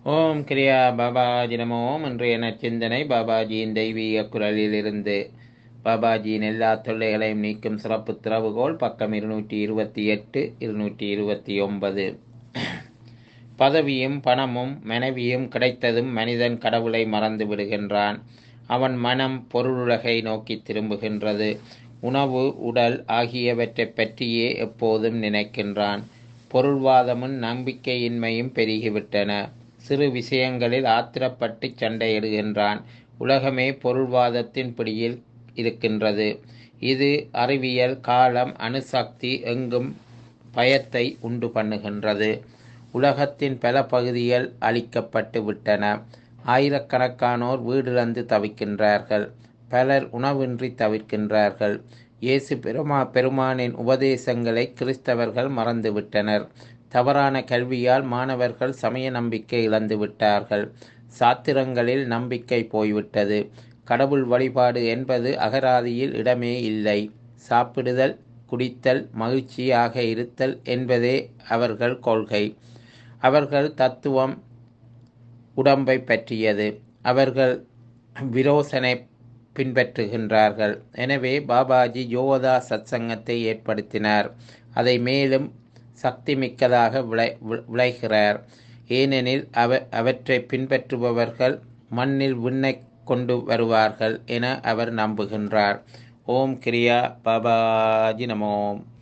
ஓம் கிரியா பாபாஜி நமோ இன்றைய நற்சிந்தனை பாபாஜியின் தெய்வீக குரலிலிருந்து பாபாஜியின் எல்லா தொல்லைகளையும் நீக்கும் சிறப்பு திறவுகோல் பக்கம் இருநூற்றி இருபத்தி எட்டு இருநூற்றி இருபத்தி ஒன்பது பதவியும் பணமும் மனைவியும் கிடைத்ததும் மனிதன் கடவுளை மறந்து விடுகின்றான் அவன் மனம் பொருளுலகை நோக்கி திரும்புகின்றது உணவு உடல் ஆகியவற்றைப் பற்றியே எப்போதும் நினைக்கின்றான் பொருள்வாதமும் நம்பிக்கையின்மையும் பெருகிவிட்டன சிறு விஷயங்களில் ஆத்திரப்பட்டு சண்டையிடுகின்றான் உலகமே பொருள்வாதத்தின் பிடியில் இருக்கின்றது இது அறிவியல் காலம் அணுசக்தி எங்கும் பயத்தை உண்டு பண்ணுகின்றது உலகத்தின் பல பகுதிகள் அழிக்கப்பட்டு விட்டன ஆயிரக்கணக்கானோர் வீடிழந்து தவிக்கின்றார்கள் பலர் உணவின்றி தவிர்க்கின்றார்கள் இயேசு பெருமா பெருமானின் உபதேசங்களை கிறிஸ்தவர்கள் மறந்துவிட்டனர் தவறான கல்வியால் மாணவர்கள் சமய நம்பிக்கை இழந்து விட்டார்கள் சாத்திரங்களில் நம்பிக்கை போய்விட்டது கடவுள் வழிபாடு என்பது அகராதியில் இடமே இல்லை சாப்பிடுதல் குடித்தல் மகிழ்ச்சியாக இருத்தல் என்பதே அவர்கள் கொள்கை அவர்கள் தத்துவம் உடம்பை பற்றியது அவர்கள் விரோசனை பின்பற்றுகின்றார்கள் எனவே பாபாஜி யோகதா சத்சங்கத்தை ஏற்படுத்தினார் அதை மேலும் சக்தி மிக்கதாக விளை விளைகிறார் ஏனெனில் அவ அவற்றை பின்பற்றுபவர்கள் மண்ணில் விண்ணை கொண்டு வருவார்கள் என அவர் நம்புகின்றார் ஓம் கிரியா பாபாஜி நமோம்